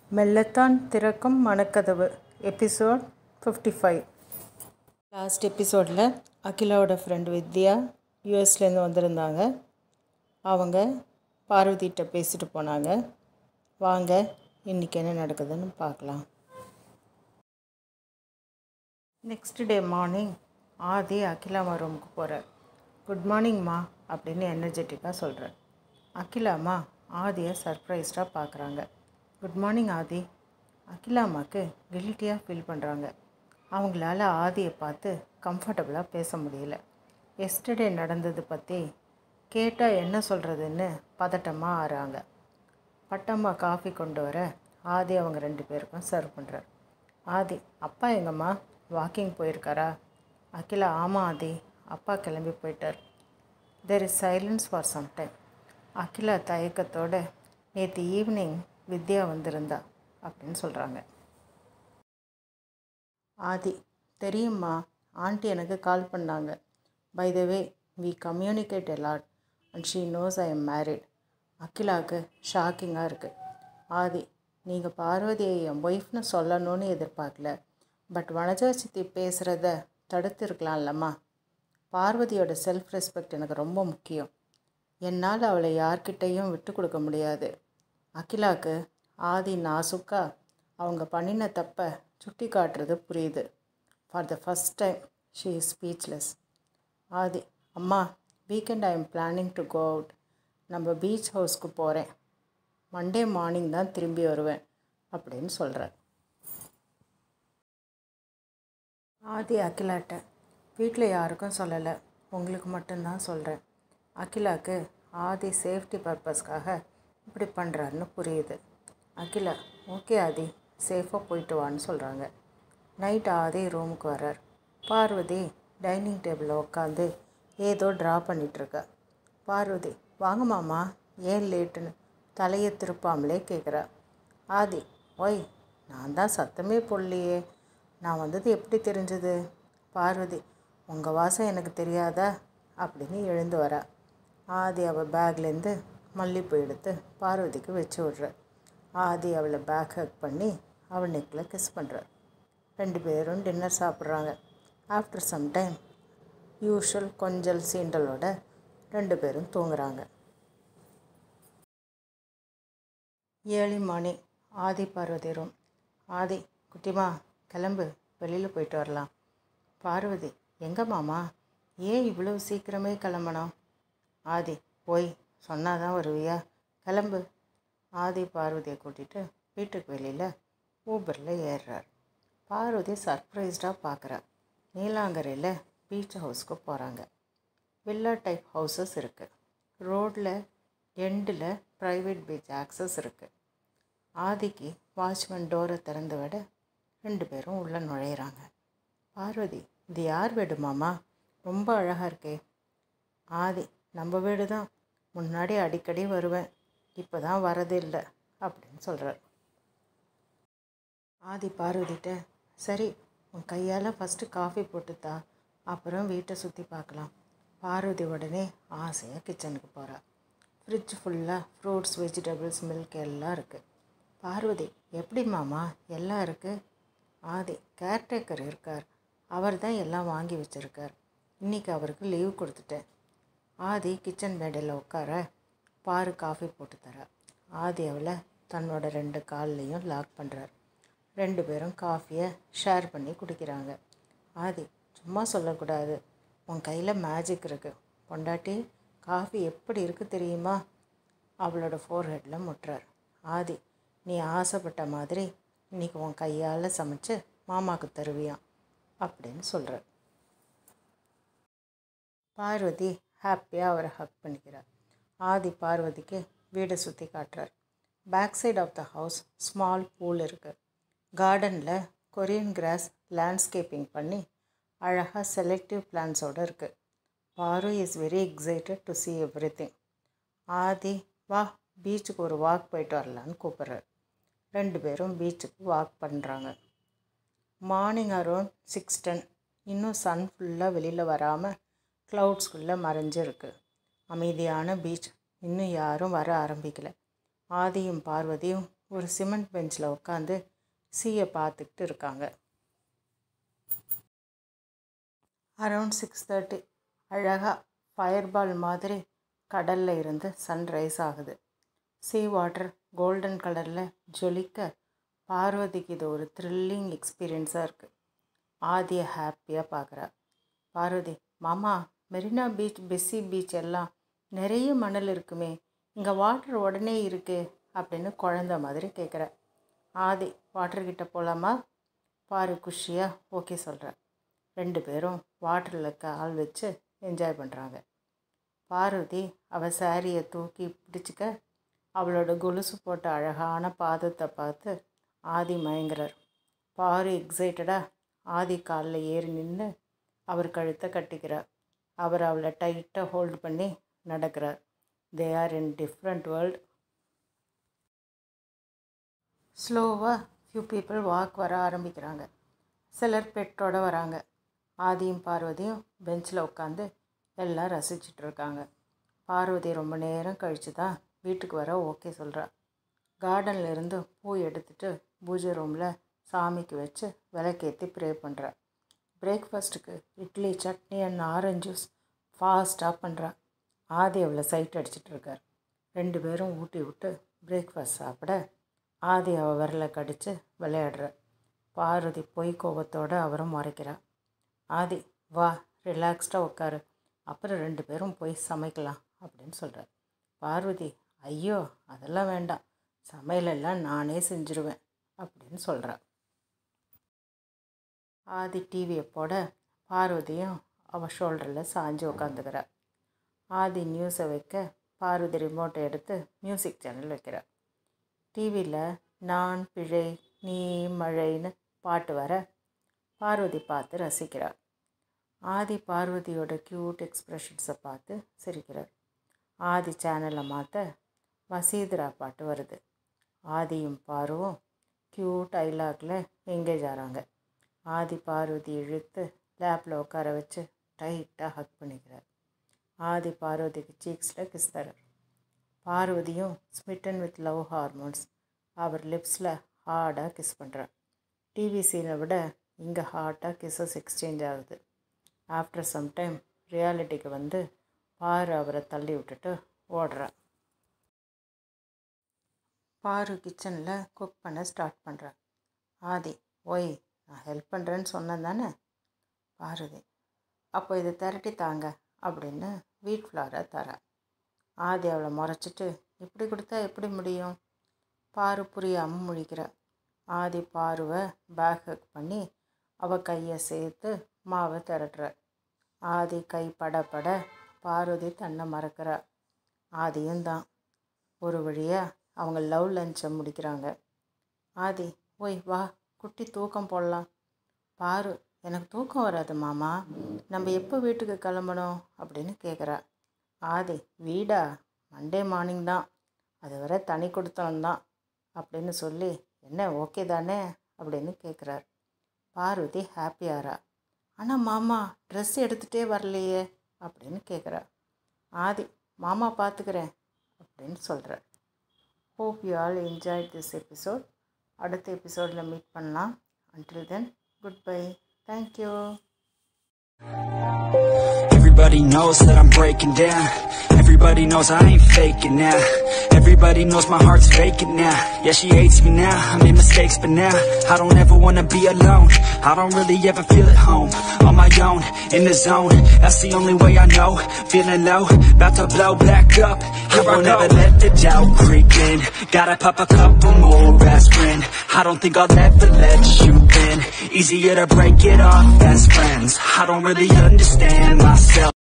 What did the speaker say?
மெல்லத்தான் திறக்கும் மனக்கதவு episode fifty five last எபிசோடில் அகிலாவோட ஃப்ரெண்டு வித்யா யூஎஸ்லேருந்து வந்திருந்தாங்க அவங்க பார்வதிகிட்ட பேசிட்டு போனாங்க வாங்க இன்றைக்கி என்ன நடக்குதுன்னு பார்க்கலாம் நெக்ஸ்ட் டே மார்னிங் ஆதி அகிலாமா ரூமுக்கு போகிறார் குட் மார்னிங்மா அப்படின்னு எனர்ஜெட்டிக்காக சொல்கிறார் அகிலாமா ஆதியை சர்ப்ரைஸ்டாக பார்க்குறாங்க குட் மார்னிங் ஆதி அகிலாமாக்கு கில்ட்டியாக ஃபீல் பண்ணுறாங்க அவங்களால ஆதியை பார்த்து கம்ஃபர்டபுளாக பேச முடியல எஸ்டர்டே நடந்தது பற்றி கேட்டால் என்ன சொல்கிறதுன்னு பதட்டமாக ஆறாங்க பட்டம்மா காஃபி கொண்டு வர ஆதி அவங்க ரெண்டு பேருக்கும் சர்வ் பண்ணுறார் ஆதி அப்பா எங்கம்மா வாக்கிங் போயிருக்காரா அகிலா ஆமாம் ஆதி அப்பா கிளம்பி போயிட்டார் there is silence for some time Akila தயக்கத்தோடு நேற்று ஈவினிங் வித்யா வந்திருந்தா அப்படின்னு சொல்கிறாங்க ஆதி தெரியும்மா ஆண்டி எனக்கு கால் பண்ணாங்க by the way we communicate a lot and she knows I am married அகிலாவுக்கு ஷாக்கிங்காக இருக்குது ஆதி நீங்கள் பார்வதியை என் ஒய்ஃப்னு சொல்லணும்னு எதிர்பார்க்கல பட் வனஜா சித்தி பேசுகிறத தடுத்துருக்கலாம்லம்மா பார்வதியோட செல்ஃப் ரெஸ்பெக்ட் எனக்கு ரொம்ப முக்கியம் என்னால் அவளை யார்கிட்டையும் விட்டு கொடுக்க முடியாது அகிலாவுக்கு ஆதி நாசுக்கா அவங்க பண்ணின தப்பை சுட்டி காட்டுறது புரியுது for the first time she is speechless Adhi அம்மா weekend I am planning to go out நம்ம பீச் ஹவுஸ்க்கு போகிறேன் மண்டே மார்னிங் தான் திரும்பி வருவேன் அப்படின்னு சொல்கிறார் ஆதி அகிலாட்ட வீட்டில் யாருக்கும் சொல்லலை உங்களுக்கு மட்டும்தான் சொல்கிறேன் அகிலாவுக்கு ஆதி சேஃப்டி பர்பஸ்க்காக இப்படி பண்ணுறாருன்னு புரியுது அகிலா ஓகே ஆதி சேஃபாக போயிட்டு வான்னு சொல்கிறாங்க நைட் ஆதி ரூமுக்கு வர்றார் பார்வதி டைனிங் டேபிளில் உட்காந்து ஏதோ ட்ரா பண்ணிகிட்ருக்கா பார்வதி வாங்க மாமா ஏன் லேட்டுன்னு தலையை திருப்பாமலே கேட்குறா ஆதி ஒய் நான் தான் சத்தமே போடலையே நான் வந்தது எப்படி தெரிஞ்சது பார்வதி உங்கள் வாசம் எனக்கு தெரியாதா அப்படின்னு எழுந்து வரா ஆதி அவள் பேக்லேருந்து மல்லிப்பூ எடுத்து பார்வதிக்கு வச்சு விட்ற ஆதி அவளை பேக் ஹக் பண்ணி அவள் நெக்கில் கிஸ் பண்ணுறார் ரெண்டு பேரும் டின்னர் சாப்பிட்றாங்க ஆஃப்டர் சம் டைம் யூஷுவல் கொஞ்சல் சீண்டலோட ரெண்டு பேரும் தூங்குறாங்க ஏழி மணி ஆதி பார்வதி ரூம் ஆதி குட்டிமா கிளம்பு வெளியில் போயிட்டு வரலாம் பார்வதி எங்கே மாமா ஏன் இவ்வளோ சீக்கிரமே கிளம்பணும் ஆதி போய் சொன்னாதான் வருவியா கிளம்பு ஆதி பார்வதியை கூட்டிகிட்டு வீட்டுக்கு வெளியில் ஊபரில் ஏறுறார் பார்வதி சர்ப்ரைஸ்டாக பார்க்குறா நீலாங்கரையில் பீச் ஹவுஸ்க்கு போகிறாங்க வில்லா டைப் ஹவுசஸ் இருக்குது ரோட்டில் எண்டில் ப்ரைவேட் பீச் ஆக்சஸ் இருக்குது ஆதிக்கு வாட்ச்மேன் டோரை திறந்து விட ரெண்டு பேரும் உள்ளே நுழையிறாங்க பார்வதி இது யார் வீடு மாமா ரொம்ப அழகாக இருக்கே ஆதி நம்ம வீடு தான் முன்னாடி அடிக்கடி வருவேன் இப்போ தான் வரது இல்லை அப்படின்னு சொல்கிறார் ஆதி பார்வதிட்ட சரி உன் கையால் ஃபஸ்ட்டு காஃபி போட்டுத்தா அப்புறம் வீட்டை சுற்றி பார்க்கலாம் பார்வதி உடனே ஆசையாக கிச்சனுக்கு போகிறா ஃப்ரிட்ஜ் ஃபுல்லாக ஃப்ரூட்ஸ் வெஜிடபிள்ஸ் மில்க் எல்லாம் இருக்குது பார்வதி எப்படி மாமா எல்லாம் இருக்குது ஆதி கேர்டேக்கர் இருக்கார் அவர் தான் எல்லாம் வாங்கி வச்சுருக்கார் இன்றைக்கி அவருக்கு லீவ் கொடுத்துட்டேன் ஆதி கிச்சன் மேடையில் உட்கார பாரு காஃபி போட்டு தர ஆதி அவளை தன்னோட ரெண்டு கால்லையும் லாக் பண்ணுறார் ரெண்டு பேரும் காஃபியை ஷேர் பண்ணி குடிக்கிறாங்க ஆதி சும்மா சொல்லக்கூடாது உன் கையில் மேஜிக் இருக்குது பொண்டாட்டி காஃபி எப்படி இருக்குது தெரியுமா அவளோட ஃபோர்ஹெட்டில் முட்டுறார் ஆதி நீ ஆசைப்பட்ட மாதிரி இன்றைக்கி உன் கையால் சமைச்சு மாமாவுக்கு தருவியான் அப்படின்னு சொல்கிறார் பார்வதி ஹாப்பியாக அவரை ஹக் பண்ணிக்கிறார் ஆதி பார்வதிக்கு வீடை சுற்றி காட்டுறார் back side of the house small pool இருக்குது கார்டனில் கொரியன் கிராஸ் லேண்ட்ஸ்கேப்பிங் பண்ணி அழகாக செலக்டிவ் பிளான்ஸோடு இருக்குது Paaru is very excited to see everything Adhi வா பீச்சுக்கு ஒரு வாக் போயிட்டு வரலான்னு கூப்பிட்றாரு ரெண்டு பேரும் பீச்சுக்கு வாக் பண்ணுறாங்க மார்னிங் அரௌண்ட் சிக்ஸ் டென் இன்னும் சன் ஃபுல்லாக வெளியில் வராமல் க்ளவுட்ஸ்குள்ளே மறைஞ்சு இருக்குது அமைதியான பீச் இன்னும் யாரும் வர ஆரம்பிக்கல ஆதியும் பார்வதியும் ஒரு சிமெண்ட் பெஞ்சில் உட்காந்து சீயை பார்த்துக்கிட்டு இருக்காங்க அரவுண்ட் சிக்ஸ் தேர்ட்டி அழகாக ஃபயர்பால் மாதிரி கடலில் இருந்து சன்ரைஸ் ஆகுது சீ வாட்டர் கோல்டன் கலரில் ஜொலிக்க பார்வதிக்கு இது ஒரு த்ரில்லிங் எக்ஸ்பீரியன்ஸாக இருக்குது ஆதியை ஹாப்பியாக பார்க்குறா பார்வதி மாமா மெரினா பீச் பெஸ்ஸி பீச் எல்லாம் நிறைய மணல் இருக்குமே இங்கே வாட்டர் உடனே இருக்குது அப்படின்னு குழந்த மாதிரி கேட்குற ஆதி வாட்டர்கிட்ட போகலாமா பாரு குஷியாக ஓகே சொல்கிற ரெண்டு பேரும் வாட்டரில் கால் வச்சு என்ஜாய் பண்ணுறாங்க பார்வதி அவள் சாரியை தூக்கி பிடிச்சிக்க அவளோட கொலுசு போட்ட அழகான பாதத்தை பார்த்து ஆதி மயங்குறார் பாரு எக்ஸைட்டடாக ஆதி காலில் ஏறி நின்று அவர் கழுத்தை கட்டிக்கிறார் அவர் அவளை டைட்டாக ஹோல்டு பண்ணி நடக்கிறார் they are in different world ஸ்லோவாக ஃபியூ பீப்புள் வாக் வர ஆரம்பிக்கிறாங்க சிலர் பெட்டோட வராங்க ஆதியும் பார்வதியும் பெஞ்சில் உட்காந்து எல்லாம் ரசிச்சிட்டு இருக்காங்க பார்வதி ரொம்ப நேரம் கழித்து தான் வீட்டுக்கு வர ஓகே சொல்கிறா கார்டனில் இருந்து பூ எடுத்துட்டு பூஜை ரூமில் சாமிக்கு வச்சு விளக்கேற்றி ப்ரே பண்ணுறா பிரேக்ஃபாஸ்ட்டுக்கு idli chutney and orange juice ஃபாஸ்ட்டாக பண்ணுறா ஆதி அவளை சைட் அடிச்சிட்டு இருக்கார் ரெண்டு பேரும் ஊட்டி விட்டு பிரேக்ஃபாஸ்ட் சாப்பிட ஆதி அவள் விரலை கடித்து விளையாடுற பார்வதி பொய் கோபத்தோடு அவரும் மறைக்கிறா ஆதி வா ரிலாக்ஸ்டாக உட்காரு அப்புறம் ரெண்டு பேரும் போய் சமைக்கலாம் அப்படின்னு சொல்கிறார் பார்வதி ஐயோ அதெல்லாம் வேண்டாம் சமையலெல்லாம் நானே செஞ்சுருவேன் அப்படின்னு சொல்கிறா ஆதி டிவியை போட பார்வதியும் அவள் ஷோல்டரில் சாஞ்சு உட்காந்துக்கிறா ஆதி நியூஸை வைக்க பார்வதி ரிமோட்டை எடுத்து மியூசிக் சேனல் வைக்கிறா டிவியில் நான் பிழை நீ மழைன்னு பாட்டு வர பார்வதி பார்த்து ரசிக்கிறார் ஆதி பார்வதியோட க்யூட் எக்ஸ்ப்ரெஷன்ஸை பார்த்து சிரிக்கிறார் ஆதி சேனலை மாற்ற வசீதரா பாட்டு வருது ஆதியும் பாருவும் க்யூட் ஐலாக்கில் எங்கேஜ் ஆகிறாங்க ஆதி பார்வதி இழுத்து லேப்பில் உட்கார வச்சு டைட்டாக ஹக் பண்ணிக்கிறார் ஆதி பார்வதிக்கு சீக்ஸில் கிஸ் தரார் பார்வதியும் ஸ்மிட்டன் வித் லவ் ஹார்மோன்ஸ் அவர் லிப்ஸில் ஹார்டாக கிஸ் பண்ணுறார் டிவி சீனை விட இங்கே ஹார்ட்டாக கிஸ்ஸஸ் எக்ஸ்சேஞ்ச் ஆகுது ஆஃப்டர் சம் டைம் ரியாலிட்டிக்கு வந்து பாரு அவரை தள்ளி விட்டுட்டு ஓடுறா பாரு கிச்சனில் குக் பண்ண ஸ்டார்ட் பண்ணுறா ஆதி ஒய் நான் ஹெல்ப் பண்ணுறேன்னு சொன்னேன் தானே பாருதி அப்போ இதை திரட்டி தாங்க அப்படின்னு வீட் ஃப்ளாரை தர ஆதி அவளை முறைச்சிட்டு இப்படி கொடுத்தா எப்படி முடியும் பாரு புரியாமல் முழிக்கிற ஆதி பாருவை பேக் ஹக் பண்ணி அவள் கையை சேர்த்து மாவை திரட்டுற ஆதி கை பட பட பார்வதி தன்னை மறக்கிற ஆதியும் தான் ஒரு வழியாக அவங்க லவ் லஞ்சை முடிக்கிறாங்க ஆதி ஓய் வா குட்டி தூக்கம் போடலாம் பாரு எனக்கு தூக்கம் வராது மாமா நம்ம எப்போ வீட்டுக்கு கிளம்பணும் அப்படின்னு கேட்குறா ஆதி வீடா மண்டே மார்னிங் தான் அது வரை தனி கொடுத்தோம் தான் அப்படின்னு சொல்லி என்ன ஓகே தானே அப்படின்னு கேட்குறார் பார்வதி ஹாப்பியாரா ஆனால் மாமா ட்ரெஸ் எடுத்துகிட்டே வரலையே அப்படின்னு கேட்குறா ஆதி மாமா பார்த்துக்கிறேன் அப்படின்னு சொல்கிறார் hope you all enjoy this episode அடுத்த எபிசோடில் மீட் பண்ணலாம் until then good bye thank you Everybody knows that I'm breaking down Everybody knows I ain't faking now Everybody knows my heart's faking now Yeah, she hates me now, I made mistakes but now I don't ever wanna be alone I don't really ever feel at home On my own, in the zone That's the only way I know Feeling low, about to blow back up I won't ever let the doubt creep in Gotta pop a couple more aspirin I don't think I'll ever let you in Easier to break it off best friends I don't really understand myself